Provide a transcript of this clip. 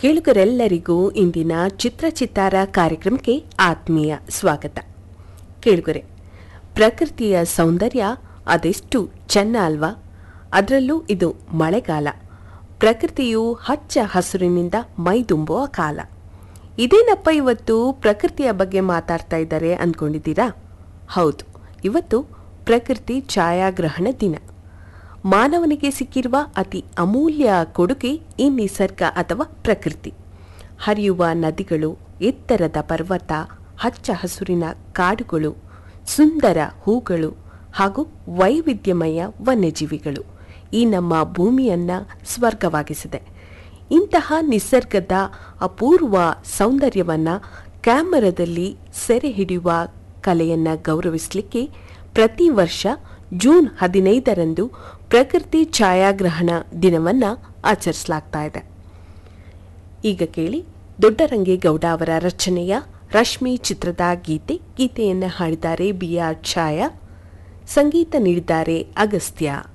ಕೇಳುಗರೆಲ್ಲರಿಗೂ ಇಂದಿನ ಚಿತ್ರಚಿತ್ತಾರ ಕಾರ್ಯಕ್ರಮಕ್ಕೆ ಆತ್ಮೀಯ ಸ್ವಾಗತ ಕೇಳುಗರೆ ಪ್ರಕೃತಿಯ ಸೌಂದರ್ಯ ಅದೆಷ್ಟು ಚೆನ್ನ ಅಲ್ವಾ ಅದರಲ್ಲೂ ಇದು ಮಳೆಗಾಲ ಪ್ರಕೃತಿಯು ಹಚ್ಚ ಹಸುರಿನಿಂದ ಮೈದುಂಬುವ ಕಾಲ ಇದೇನಪ್ಪ ಇವತ್ತು ಪ್ರಕೃತಿಯ ಬಗ್ಗೆ ಮಾತಾಡ್ತಾ ಇದ್ದಾರೆ ಅಂದ್ಕೊಂಡಿದ್ದೀರಾ ಹೌದು ಇವತ್ತು ಪ್ರಕೃತಿ ಛಾಯಾಗ್ರಹಣ ದಿನ ಮಾನವನಿಗೆ ಸಿಕ್ಕಿರುವ ಅತಿ ಅಮೂಲ್ಯ ಕೊಡುಗೆ ಈ ನಿಸರ್ಗ ಅಥವಾ ಪ್ರಕೃತಿ ಹರಿಯುವ ನದಿಗಳು ಎತ್ತರದ ಪರ್ವತ ಹಚ್ಚ ಹಸುರಿನ ಕಾಡುಗಳು ಸುಂದರ ಹೂಗಳು ಹಾಗೂ ವೈವಿಧ್ಯಮಯ ವನ್ಯಜೀವಿಗಳು ಈ ನಮ್ಮ ಭೂಮಿಯನ್ನ ಸ್ವರ್ಗವಾಗಿಸಿದೆ ಇಂತಹ ನಿಸರ್ಗದ ಅಪೂರ್ವ ಸೌಂದರ್ಯವನ್ನ ಕ್ಯಾಮರಾದಲ್ಲಿ ಸೆರೆ ಹಿಡಿಯುವ ಕಲೆಯನ್ನ ಗೌರವಿಸಲಿಕ್ಕೆ ಪ್ರತಿ ವರ್ಷ ಜೂನ್ ಹದಿನೈದರಂದು ಪ್ರಕೃತಿ ಛಾಯಾಗ್ರಹಣ ದಿನವನ್ನ ಆಚರಿಸಲಾಗ್ತಾ ಇದೆ ಈಗ ಕೇಳಿ ದೊಡ್ಡರಂಗೇಗೌಡ ಅವರ ರಚನೆಯ ರಶ್ಮಿ ಚಿತ್ರದ ಗೀತೆ ಗೀತೆಯನ್ನು ಹಾಡಿದ್ದಾರೆ ಬಿ ಆರ್ ಛಾಯಾ ಸಂಗೀತ ನೀಡಿದ್ದಾರೆ ಅಗಸ್ತ್ಯ